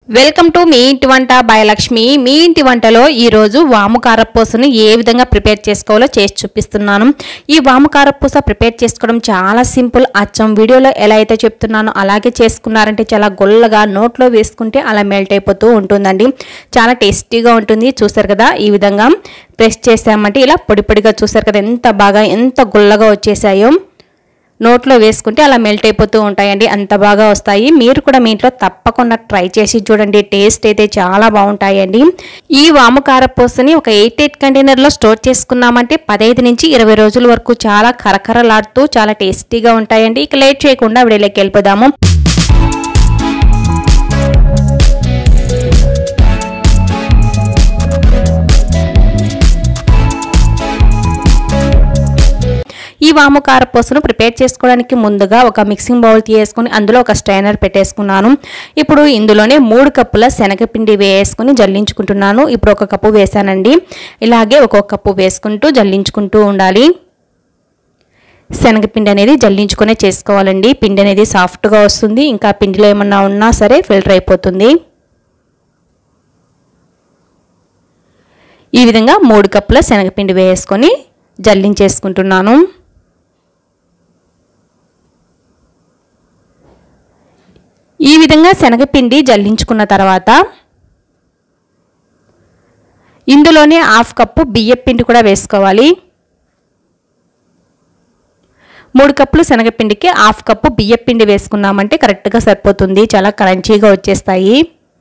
welcome to me ఇంటి వంట by Lakshmi మీ ఇంటి వంటలో ఈరోజు వాము కారపూసను ఏ విధంగా ప్రిపేర్ చేసుకోవాలో చేసి చూపిస్తున్నాను ఈ వాము కారపూస ప్రిపేర్ చేసుకోవడం చాలా సింపుల్ అచ్చం వీడియోలో ఎలా అయితే చెప్తున్నానో అలాగే చేసుకున్నారంటే చాలా గొల్లగా నోట్లో వేసుకుంటే అలా మెల్ట్ అయిపోతూ ఉంటుందండి చాలా టేస్టీగా ఉంటుంది చూసారు కదా ఈ విధంగా ప్రెస్ చేసామంటే ఇలా పొడి పొడిగా చూసారు కదా ఎంత బాగా ఎంత గుల్లగా వచ్చేసాయో నోట్లో వేసుకుంటే అలా మెల్ట్ అయిపోతూ ఉంటాయండి అంత బాగా వస్తాయి మీరు కూడా మీ ఇంట్లో తప్పకుండా ట్రై చేసి చూడండి టేస్ట్ అయితే చాలా బాగుంటాయండి ఈ వాము కారపూసని ఒక ఎయిట్ ఎయిట్ కంటైనర్లో స్టోర్ చేసుకున్నామంటే పదహైదు నుంచి ఇరవై రోజుల వరకు చాలా కరకరలాడుతూ చాలా టేస్టీగా ఉంటాయండి ఇక లేట్ చేయకుండా విడేలోకి వెళ్ళిపోదాము ఈ వాము కారపూసను ప్రిపేర్ చేసుకోవడానికి ముందుగా ఒక మిక్సింగ్ బౌల్ తీసుకొని అందులో ఒక స్ట్రైనర్ పెట్టేసుకున్నాను ఇప్పుడు ఇందులోనే మూడు కప్పుల శనగపిండి వేసుకుని జల్లించుకుంటున్నాను ఇప్పుడు ఒక కప్పు వేసానండి ఇలాగే ఒక్కొక్క కప్పు వేసుకుంటూ జల్లించుకుంటూ ఉండాలి శనగపిండి అనేది జల్లించుకునే చేసుకోవాలండి పిండి అనేది సాఫ్ట్గా వస్తుంది ఇంకా పిండిలో ఏమన్నా ఉన్నా సరే ఫిల్టర్ అయిపోతుంది ఈ విధంగా మూడు కప్పుల శనగపిండి వేసుకొని జల్లించేసుకుంటున్నాను ఈ విధంగా శనగపిండి జల్లించుకున్న తర్వాత ఇందులోనే హాఫ్ కప్పు బియ్యం పిండి కూడా వేసుకోవాలి మూడు కప్పులు శనగపిండికి హాఫ్ కప్పు బియ్యం పిండి వేసుకున్నామంటే కరెక్ట్గా సరిపోతుంది చాలా క్రంచీగా వచ్చేస్తాయి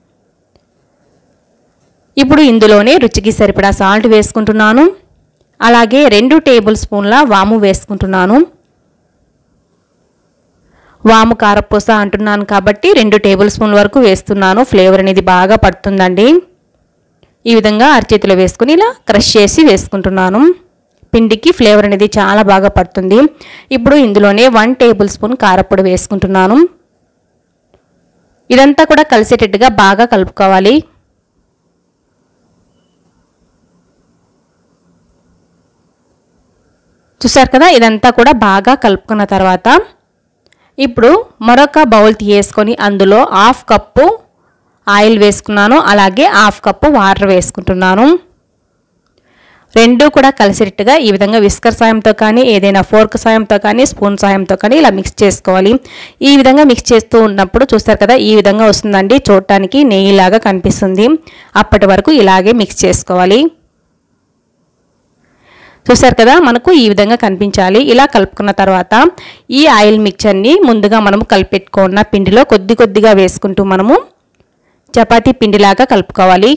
ఇప్పుడు ఇందులోనే రుచికి సరిపడా సాల్ట్ వేసుకుంటున్నాను అలాగే రెండు టేబుల్ స్పూన్ల వాము వేసుకుంటున్నాను వాము కారపూస అంటున్నాను కాబట్టి రెండు టేబుల్ స్పూన్ల వరకు వేస్తున్నాను ఫ్లేవర్ అనేది బాగా పడుతుందండి ఈ విధంగా అరచేతిలో వేసుకుని ఇలా క్రష్ చేసి వేసుకుంటున్నాను పిండికి ఫ్లేవర్ అనేది చాలా బాగా పడుతుంది ఇప్పుడు ఇందులోనే వన్ టేబుల్ స్పూన్ కారపొడి వేసుకుంటున్నాను ఇదంతా కూడా కలిసేటట్టుగా బాగా కలుపుకోవాలి చూసారు కదా ఇదంతా కూడా బాగా కలుపుకున్న తర్వాత ఇప్పుడు మరొక బౌల్ తీసుకొని అందులో హాఫ్ కప్పు ఆయిల్ వేసుకున్నాను అలాగే హాఫ్ కప్పు వాటర్ వేసుకుంటున్నాను రెండు కూడా కలిసేటట్టుగా ఈ విధంగా విస్కర్ సాయంతో కానీ ఏదైనా ఫోర్క్ సాయంతో కానీ స్పూన్ సాయంతో కానీ ఇలా మిక్స్ చేసుకోవాలి ఈ విధంగా మిక్స్ చేస్తూ ఉన్నప్పుడు చూస్తారు కదా ఈ విధంగా వస్తుందండి చూడటానికి నెయ్యిలాగా కనిపిస్తుంది అప్పటి వరకు ఇలాగే మిక్స్ చేసుకోవాలి చూసారు కదా మనకు ఈ విధంగా కనిపించాలి ఇలా కలుపుకున్న తర్వాత ఈ ఆయిల్ మిక్చర్ని ముందుగా మనము కలిపెట్టుకున్న పిండిలో కొద్ది కొద్దిగా వేసుకుంటూ మనము చపాతీ పిండిలాగా కలుపుకోవాలి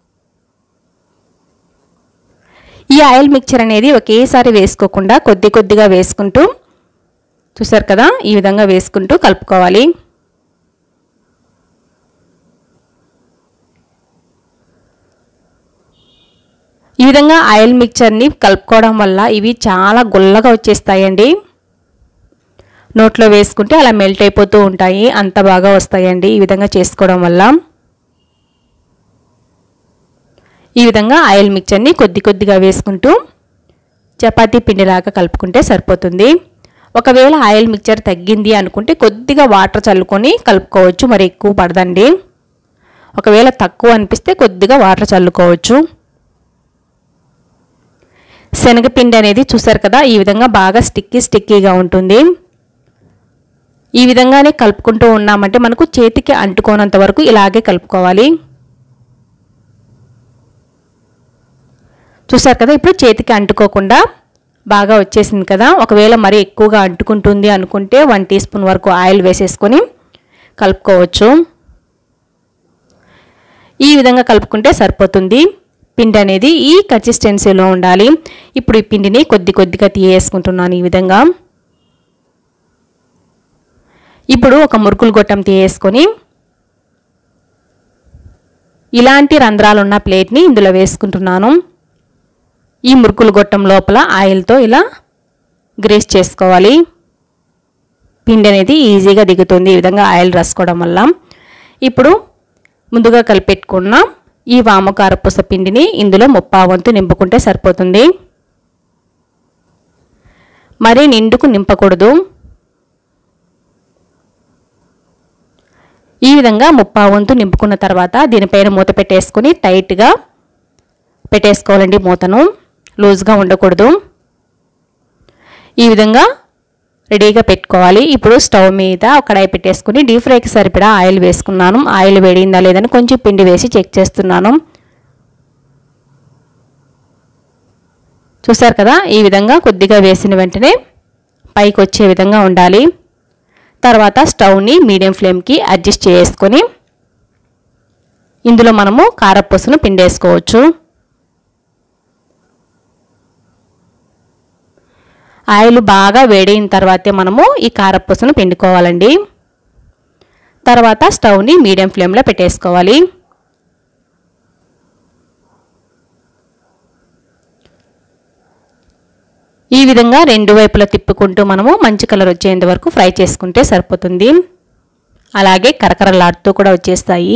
ఈ ఆయిల్ మిక్చర్ అనేది ఒకేసారి వేసుకోకుండా కొద్ది కొద్దిగా వేసుకుంటూ చూసారు కదా ఈ విధంగా వేసుకుంటూ కలుపుకోవాలి ఈ విధంగా ఆయిల్ మిక్చర్ని కలుపుకోవడం వల్ల ఇవి చాలా గుల్లగా వచ్చేస్తాయండి నోట్లో వేసుకుంటే అలా మెల్ట్ అయిపోతూ ఉంటాయి అంత బాగా వస్తాయండి ఈ విధంగా చేసుకోవడం వల్ల ఈ విధంగా ఆయిల్ మిక్చర్ని కొద్ది కొద్దిగా వేసుకుంటూ చపాతీ పిండిలాగా కలుపుకుంటే సరిపోతుంది ఒకవేళ ఆయిల్ మిక్చర్ తగ్గింది అనుకుంటే కొద్దిగా వాటర్ చల్లుకొని కలుపుకోవచ్చు మరి ఎక్కువ పడదండి ఒకవేళ తక్కువ అనిపిస్తే కొద్దిగా వాటర్ చల్లుకోవచ్చు శనగపిండి అనేది చూసారు కదా ఈ విధంగా బాగా స్టిక్కీ స్టిక్కీగా ఉంటుంది ఈ విధంగానే కలుపుకుంటూ ఉన్నామంటే మనకు చేతికి అంటుకోనంత వరకు ఇలాగే కలుపుకోవాలి చూసారు కదా ఇప్పుడు చేతికి అంటుకోకుండా బాగా వచ్చేసింది కదా ఒకవేళ మరీ ఎక్కువగా అంటుకుంటుంది అనుకుంటే వన్ టీ స్పూన్ వరకు ఆయిల్ వేసేసుకొని కలుపుకోవచ్చు ఈ విధంగా కలుపుకుంటే సరిపోతుంది పిండి అనేది ఈ కన్సిస్టెన్సీలో ఉండాలి ఇప్పుడు ఈ పిండిని కొద్ది కొద్దిగా తీయేసుకుంటున్నాను ఈ విధంగా ఇప్పుడు ఒక మురుకులు గొట్టం తీయేసుకొని ఇలాంటి రంధ్రాలు ఉన్న ప్లేట్ని ఇందులో వేసుకుంటున్నాను ఈ మురుకులు గొట్టం లోపల ఆయిల్తో ఇలా గ్రేస్ చేసుకోవాలి పిండి అనేది ఈజీగా దిగుతుంది ఈ విధంగా ఆయిల్ రాసుకోవడం వల్ల ఇప్పుడు ముందుగా కలిపెట్టుకున్న ఈ వామకారపూస పిండిని ఇందులో ముప్పావంతు నింపుకుంటే సరిపోతుంది మరీ నిండుకు నింపకూడదు ఈ విధంగా ముప్పా వంతు నింపుకున్న తర్వాత దీనిపైన మూత పెట్టేసుకొని టైట్గా పెట్టేసుకోవాలండి మూతను లూజ్గా ఉండకూడదు ఈ విధంగా రెడీగా పెట్టుకోవాలి ఇప్పుడు స్టవ్ మీద ఒక కడాయి పెట్టేసుకుని డీప్ ఫ్రైకి సరిపడా ఆయిల్ వేసుకున్నాను ఆయిల్ వేడిందా లేదని కొంచెం పిండి వేసి చెక్ చేస్తున్నాను చూసారు కదా ఈ విధంగా కొద్దిగా వేసిన వెంటనే పైకి వచ్చే విధంగా ఉండాలి తర్వాత స్టవ్ని మీడియం ఫ్లేమ్కి అడ్జస్ట్ చేసుకొని ఇందులో మనము కారపూసను పిండేసుకోవచ్చు ఆయిల్ బాగా వేడైన తర్వాతే మనము ఈ కారపూసను పిండుకోవాలండి తర్వాత స్టవ్ని మీడియం ఫ్లేమ్లో పెట్టేసుకోవాలి ఈ విధంగా రెండు వైపులా తిప్పుకుంటూ మనము మంచి కలర్ వచ్చేంత వరకు ఫ్రై చేసుకుంటే సరిపోతుంది అలాగే కరకరలాడుతూ కూడా వచ్చేస్తాయి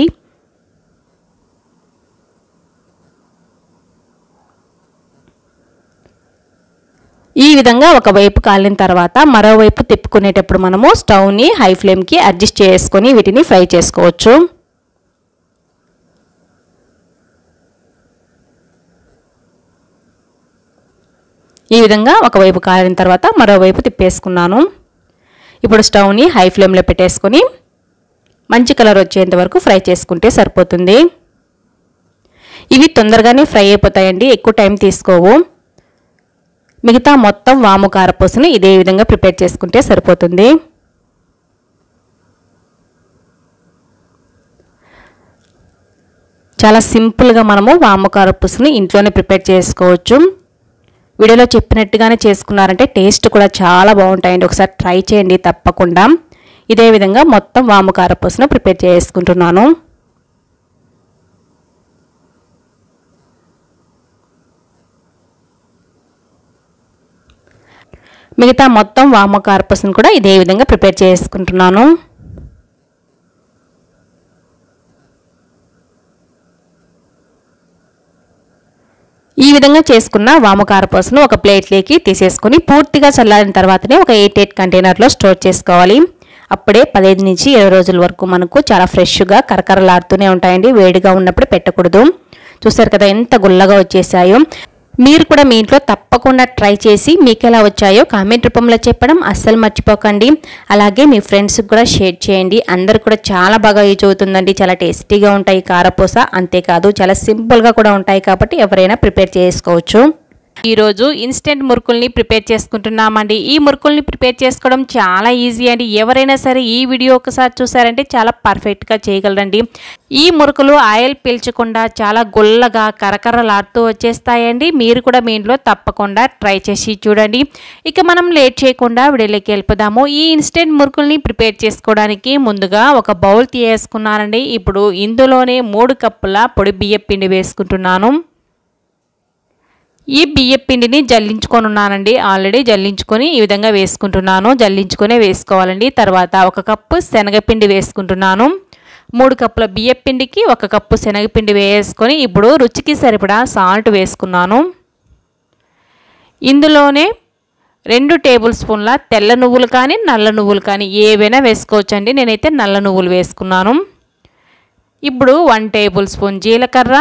ఈ విధంగా ఒకవైపు కాలిన తర్వాత మరోవైపు తిప్పుకునేటప్పుడు మనము స్టవ్ని హై ఫ్లేమ్కి అడ్జస్ట్ చేసుకొని వీటిని ఫ్రై చేసుకోవచ్చు ఈ విధంగా ఒకవైపు కాలిన తర్వాత మరోవైపు తిప్పేసుకున్నాను ఇప్పుడు స్టవ్ని హై ఫ్లేమ్లో పెట్టేసుకొని మంచి కలర్ వచ్చేంత వరకు ఫ్రై చేసుకుంటే సరిపోతుంది ఇవి తొందరగానే ఫ్రై అయిపోతాయండి ఎక్కువ టైం తీసుకోవు మిగతా మొత్తం వాము కారపూసని ఇదే విధంగా ప్రిపేర్ చేసుకుంటే సరిపోతుంది చాలా సింపుల్గా మనము వాము కారపూసని ఇంట్లోనే ప్రిపేర్ చేసుకోవచ్చు వీడియోలో చెప్పినట్టుగానే చేసుకున్నారంటే టేస్ట్ కూడా చాలా బాగుంటాయండి ఒకసారి ట్రై చేయండి తప్పకుండా ఇదే విధంగా మొత్తం వాము కారపూసను ప్రిపేర్ చేసుకుంటున్నాను మిగతా మొత్తం వాము కారపూసను కూడా ఇదే విధంగా ప్రిపేర్ చేసుకుంటున్నాను ఈ విధంగా చేసుకున్న వాము కారపూసను ఒక ప్లేట్లోకి తీసేసుకొని పూర్తిగా చల్లారిన తర్వాతనే ఒక ఎయిట్ ఎయిట్ కంటైనర్లో స్టోర్ చేసుకోవాలి అప్పుడే పదిహేను నుంచి ఇరవై రోజుల వరకు మనకు చాలా ఫ్రెష్గా కరకరలాడుతూనే ఉంటాయండి వేడిగా ఉన్నప్పుడు పెట్టకూడదు చూసారు కదా ఎంత గుల్లగా వచ్చేసాయో మీరు కూడా మీ ఇంట్లో తప్పకుండా ట్రై చేసి మీకు ఎలా వచ్చాయో కామెంట్ రూపంలో చెప్పడం అస్సలు మర్చిపోకండి అలాగే మీ ఫ్రెండ్స్కి కూడా షేర్ చేయండి అందరు కూడా చాలా బాగా యూజ్ అవుతుందండి చాలా టేస్టీగా ఉంటాయి కారపూస అంతేకాదు చాలా సింపుల్గా కూడా ఉంటాయి కాబట్టి ఎవరైనా ప్రిపేర్ చేసుకోవచ్చు ఈరోజు ఇన్స్టెంట్ మురుకుల్ని ప్రిపేర్ చేసుకుంటున్నామండి ఈ మురుకుల్ని ప్రిపేర్ చేసుకోవడం చాలా ఈజీ అండి ఎవరైనా సరే ఈ వీడియో ఒకసారి చూసారంటే చాలా పర్ఫెక్ట్గా చేయగలరండి ఈ మురుకులు ఆయిల్ పీల్చకుండా చాలా గుల్లగా కరకరలాడుతూ వచ్చేస్తాయండి మీరు కూడా మీ ఇంట్లో తప్పకుండా ట్రై చేసి చూడండి ఇక మనం లేట్ చేయకుండా వీడియోలోకి వెళ్ళిపోదాము ఈ ఇన్స్టెంట్ మురుకుల్ని ప్రిపేర్ చేసుకోవడానికి ముందుగా ఒక బౌల్ తీయేసుకున్నానండి ఇప్పుడు ఇందులోనే మూడు కప్పుల పొడి బియ్యం పిండి వేసుకుంటున్నాను ఈ బియ్య పిండిని జల్లించుకొని ఉన్నానండి ఆల్రెడీ జల్లించుకొని ఈ విధంగా వేసుకుంటున్నాను జల్లించుకొనే వేసుకోవాలండి తర్వాత ఒక కప్పు శనగపిండి వేసుకుంటున్నాను మూడు కప్పుల బియ్య పిండికి ఒక కప్పు శనగపిండి వేసుకొని ఇప్పుడు రుచికి సరిపడా సాల్ట్ వేసుకున్నాను ఇందులోనే రెండు టేబుల్ స్పూన్ల తెల్ల నువ్వులు కానీ నల్ల నువ్వులు కానీ ఏవైనా వేసుకోవచ్చండి నేనైతే నల్ల నువ్వులు వేసుకున్నాను ఇప్పుడు వన్ టేబుల్ స్పూన్ జీలకర్ర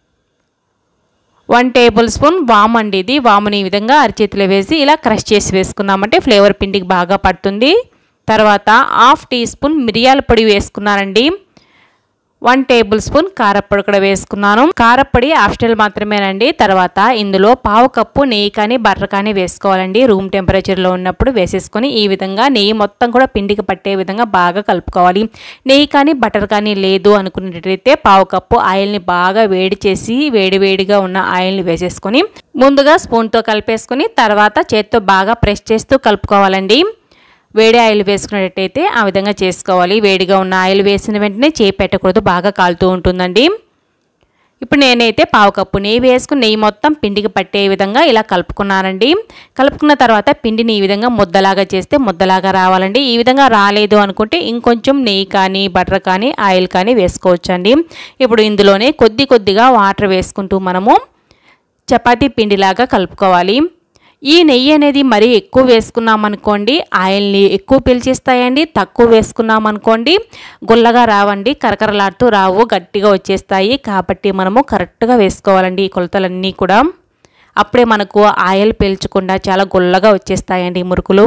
వన్ టేబుల్ స్పూన్ వామ్ అండి ఇది వాముని ఈ విధంగా అరిచేతిలో వేసి ఇలా క్రష్ చేసి వేసుకున్నామంటే ఫ్లేవర్ పిండికి బాగా పడుతుంది తర్వాత హాఫ్ టీ స్పూన్ మిరియాల పొడి వేసుకున్నానండి వన్ టేబుల్ స్పూన్ కారప్పొడి కూడా వేసుకున్నాను కారప్పొడి ఆప్షనల్ మాత్రమేనండి తర్వాత ఇందులో పావు కప్పు నెయ్యి కానీ బటర్ కానీ వేసుకోవాలండి రూమ్ టెంపరేచర్లో ఉన్నప్పుడు వేసేసుకొని ఈ విధంగా నెయ్యి మొత్తం కూడా పిండికి పట్టే విధంగా బాగా కలుపుకోవాలి నెయ్యి కానీ బటర్ కానీ లేదు అనుకున్నట్టయితే పావు కప్పు ఆయిల్ని బాగా వేడి చేసి వేడి వేడిగా ఉన్న ఆయిల్ని వేసేసుకొని ముందుగా స్పూన్తో కలిపేసుకొని తర్వాత చేత్తో బాగా ప్రెస్ చేస్తూ కలుపుకోవాలండి వేడి ఆయిల్ వేసుకున్నట్టయితే ఆ విధంగా చేసుకోవాలి వేడిగా ఉన్న ఆయిల్ వేసిన వెంటనే చేయి పెట్టకూడదు బాగా కాలుతూ ఉంటుందండి ఇప్పుడు నేనైతే పావు కప్పు నెయ్యి వేసుకుని నెయ్యి మొత్తం పిండికి పట్టే విధంగా ఇలా కలుపుకున్నానండి కలుపుకున్న తర్వాత పిండిని ఈ విధంగా ముద్దలాగా చేస్తే ముద్దలాగా రావాలండి ఈ విధంగా రాలేదు అనుకుంటే ఇంకొంచెం నెయ్యి కానీ బటర్ కానీ ఆయిల్ కానీ వేసుకోవచ్చండి ఇప్పుడు ఇందులోనే కొద్ది కొద్దిగా వాటర్ వేసుకుంటూ మనము చపాతీ పిండిలాగా కలుపుకోవాలి ఈ నెయ్యి అనేది మరీ ఎక్కువ వేసుకున్నాం అనుకోండి ఆయిల్ని ఎక్కువ పీల్చేస్తాయండి తక్కువ వేసుకున్నాం అనుకోండి గుల్లగా రావండి కరకరలాడుతూ రావు గట్టిగా వచ్చేస్తాయి కాబట్టి మనము కరెక్ట్గా వేసుకోవాలండి ఈ కొలతలన్నీ కూడా అప్పుడే మనకు ఆయిల్ పీల్చకుండా చాలా గుల్లగా వచ్చేస్తాయండి ఈ మురుకులు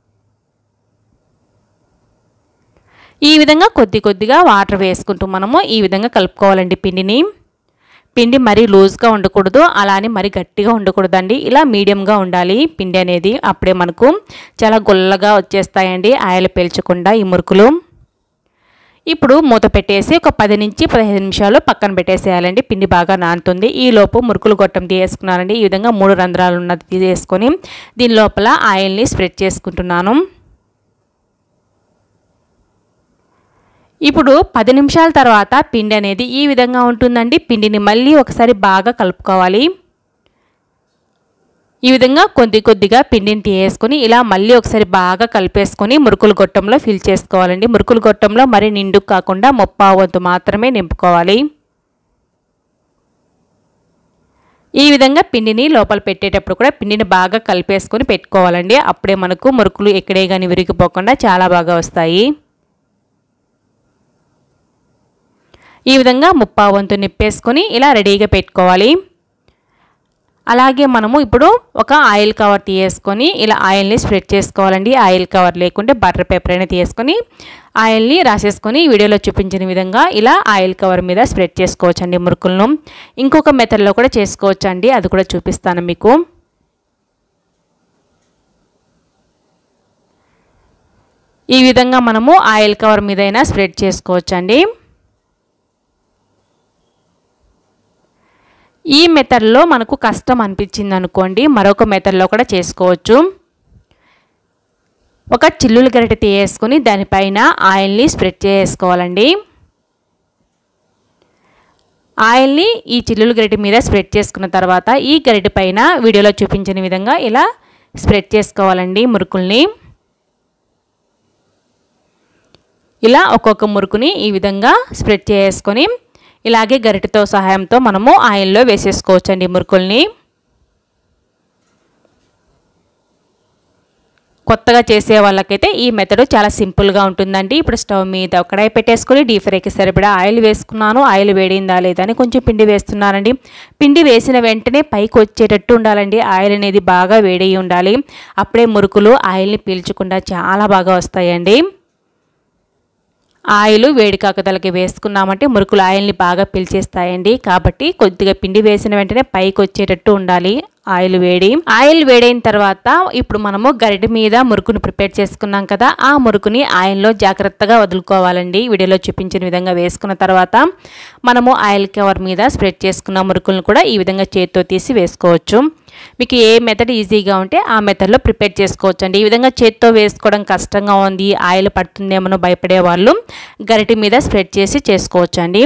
ఈ విధంగా కొద్ది కొద్దిగా వాటర్ వేసుకుంటూ మనము ఈ విధంగా కలుపుకోవాలండి పిండిని పిండి మరీ లూజ్గా ఉండకూడదు అలానే మరీ గట్టిగా ఉండకూడదండి ఇలా మీడియంగా ఉండాలి పిండి అనేది అప్పుడే మనకు చాలా గుల్లగా వచ్చేస్తాయండి ఆయిల్ పీల్చకుండా ఈ మురుకులు ఇప్పుడు మూత పెట్టేసి ఒక పది నుంచి పదిహేను నిమిషాలు పక్కన పెట్టేసేయాలండి పిండి బాగా నానుతుంది ఈ లోపు మురుకులు గొట్టం తీసేసుకున్నానండి ఈ విధంగా మూడు రంధ్రాలు ఉన్నది తీసేసుకొని దీని లోపల ఆయిల్ని స్ప్రెడ్ చేసుకుంటున్నాను ఇప్పుడు పది నిమిషాల తర్వాత పిండి అనేది ఈ విధంగా ఉంటుందండి పిండిని మళ్ళీ ఒకసారి బాగా కలుపుకోవాలి ఈ విధంగా కొద్ది కొద్దిగా పిండిని తీసేసుకొని ఇలా మళ్ళీ ఒకసారి బాగా కలిపేసుకొని మురుకులు గొట్టంలో ఫిల్ చేసుకోవాలండి మురుకులు గొట్టంలో మరి నిండు కాకుండా ముప్పావు వంతు మాత్రమే నింపుకోవాలి ఈ విధంగా పిండిని లోపల పెట్టేటప్పుడు కూడా పిండిని బాగా కలిపేసుకొని పెట్టుకోవాలండి అప్పుడే మనకు మురుకులు ఎక్కడే కానీ విరిగిపోకుండా చాలా బాగా వస్తాయి ఈ విధంగా ముప్పావు వంతు నిప్పేసుకొని ఇలా రెడీగా పెట్టుకోవాలి అలాగే మనము ఇప్పుడు ఒక ఆయిల్ కవర్ తీసేసుకొని ఇలా ఆయిల్ని స్ప్రెడ్ చేసుకోవాలండి ఆయిల్ కవర్ లేకుంటే బటర్ పేపర్ అయినా తీసుకొని ఆయిల్ని రాసేసుకొని వీడియోలో చూపించిన విధంగా ఇలా ఆయిల్ కవర్ మీద స్ప్రెడ్ చేసుకోవచ్చండి మురుకులను ఇంకొక మెథడ్లో కూడా చేసుకోవచ్చండి అది కూడా చూపిస్తాను మీకు ఈ విధంగా మనము ఆయిల్ కవర్ మీద అయినా స్ప్రెడ్ చేసుకోవచ్చండి ఈ మెథడ్లో మనకు కష్టం అనిపించింది అనుకోండి మరొక మెథడ్లో కూడా చేసుకోవచ్చు ఒక చిల్లులు గరిటె తీసేసుకొని దానిపైన ఆయిల్ని స్ప్రెడ్ చేసుకోవాలండి ఆయిల్ని ఈ చిల్లులు గరిటె మీద స్ప్రెడ్ చేసుకున్న తర్వాత ఈ గరిటె పైన వీడియోలో చూపించిన విధంగా ఇలా స్ప్రెడ్ చేసుకోవాలండి మురుకుల్ని ఇలా ఒక్కొక్క మురుకుని ఈ విధంగా స్ప్రెడ్ చేసుకొని ఇలాగే గరిటెతో సహాయంతో మనము ఆయిల్లో వేసేసుకోవచ్చండి మురుకుల్ని కొత్తగా చేసే వాళ్ళకైతే ఈ మెథడ్ చాలా సింపుల్గా ఉంటుందండి ఇప్పుడు స్టవ్ మీద కడాయి పెట్టేసుకొని డీప్ ఫ్రైకి సరిపడా ఆయిల్ వేసుకున్నాను ఆయిల్ వేడిందా లేదా అని కొంచెం పిండి వేస్తున్నానండి పిండి వేసిన వెంటనే పైకి వచ్చేటట్టు ఉండాలండి ఆయిల్ అనేది బాగా వేడి ఉండాలి అప్పుడే మురుకులు ఆయిల్ని పీల్చకుండా చాలా బాగా వస్తాయండి ఆయిల్ వేడి కాకతలకి వేసుకున్నామంటే మురుకులు ఆయిల్ని బాగా పీల్చేస్తాయండి కాబట్టి కొద్దిగా పిండి వేసిన వెంటనే పైకి వచ్చేటట్టు ఉండాలి ఆయిల్ వేడి ఆయిల్ వేడైన తర్వాత ఇప్పుడు మనము గరిటె మీద మురుకుని ప్రిపేర్ చేసుకున్నాం కదా ఆ మురుకుని ఆయిల్లో జాగ్రత్తగా వదులుకోవాలండి వీడియోలో చూపించిన విధంగా వేసుకున్న తర్వాత మనము ఆయిల్ కవర్ మీద స్ప్రెడ్ చేసుకున్న మురుకులను కూడా ఈ విధంగా చేతితో తీసి వేసుకోవచ్చు మీకు ఏ మెథడ్ ఈజీగా ఉంటే ఆ మెథడ్లో ప్రిపేర్ చేసుకోవచ్చు అండి ఈ విధంగా చేత్తో వేసుకోవడం కష్టంగా ఉంది ఆయిల్ పడుతుందేమో భయపడే వాళ్ళు గరిటె మీద స్ప్రెడ్ చేసి చేసుకోవచ్చు అండి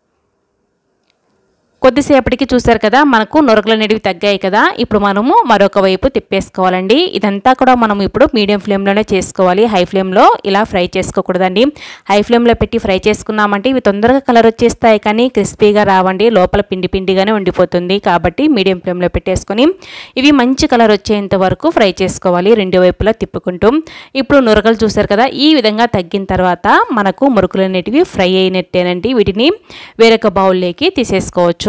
కొద్దిసేపటికి చూసారు కదా మనకు నొరకలు అనేవి తగ్గాయి కదా ఇప్పుడు మనము మరొక వైపు తిప్పేసుకోవాలండి ఇదంతా కూడా మనం ఇప్పుడు మీడియం ఫ్లేమ్లోనే చేసుకోవాలి హై ఫ్లేమ్లో ఇలా ఫ్రై చేసుకోకూడదండి హై ఫ్లేమ్లో పెట్టి ఫ్రై చేసుకున్నామంటే ఇవి తొందరగా కలర్ వచ్చేస్తాయి కానీ క్రిస్పీగా రావండి లోపల పిండి పిండిగానే ఉండిపోతుంది కాబట్టి మీడియం ఫ్లేమ్లో పెట్టేసుకొని ఇవి మంచి కలర్ వచ్చేంత వరకు ఫ్రై చేసుకోవాలి రెండు వైపులా తిప్పుకుంటూ ఇప్పుడు నురగలు చూసారు కదా ఈ విధంగా తగ్గిన తర్వాత మనకు మురుకులు అనేటివి ఫ్రై అయినట్టేనండి వీటిని వేరొక బౌల్లోకి తీసేసుకోవచ్చు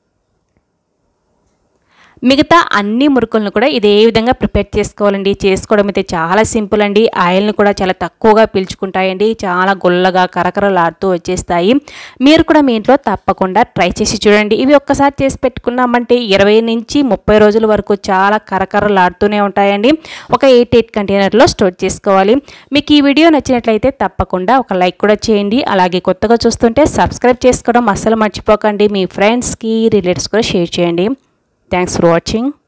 మిగతా అన్ని మురుకులను కూడా ఇదే విధంగా ప్రిపేర్ చేసుకోవాలండి చేసుకోవడం అయితే చాలా సింపుల్ అండి ఆయిల్ని కూడా చాలా తక్కువగా పీల్చుకుంటాయండి చాలా గుల్లగా కరకరలాడుతూ వచ్చేస్తాయి మీరు కూడా మీ ఇంట్లో తప్పకుండా ట్రై చేసి చూడండి ఇవి ఒక్కసారి చేసి పెట్టుకున్నామంటే ఇరవై నుంచి ముప్పై రోజుల వరకు చాలా కరకరలాడుతూనే ఉంటాయండి ఒక ఎయిట్ ఎయిట్ కంటైనర్లో స్టోర్ చేసుకోవాలి మీకు ఈ వీడియో నచ్చినట్లయితే తప్పకుండా ఒక లైక్ కూడా చేయండి అలాగే కొత్తగా చూస్తుంటే సబ్స్క్రైబ్ చేసుకోవడం అస్సలు మర్చిపోకండి మీ ఫ్రెండ్స్కి రిలేటివ్స్ కూడా షేర్ చేయండి థ్యాంక్స్ ఫర్ వాచింగ్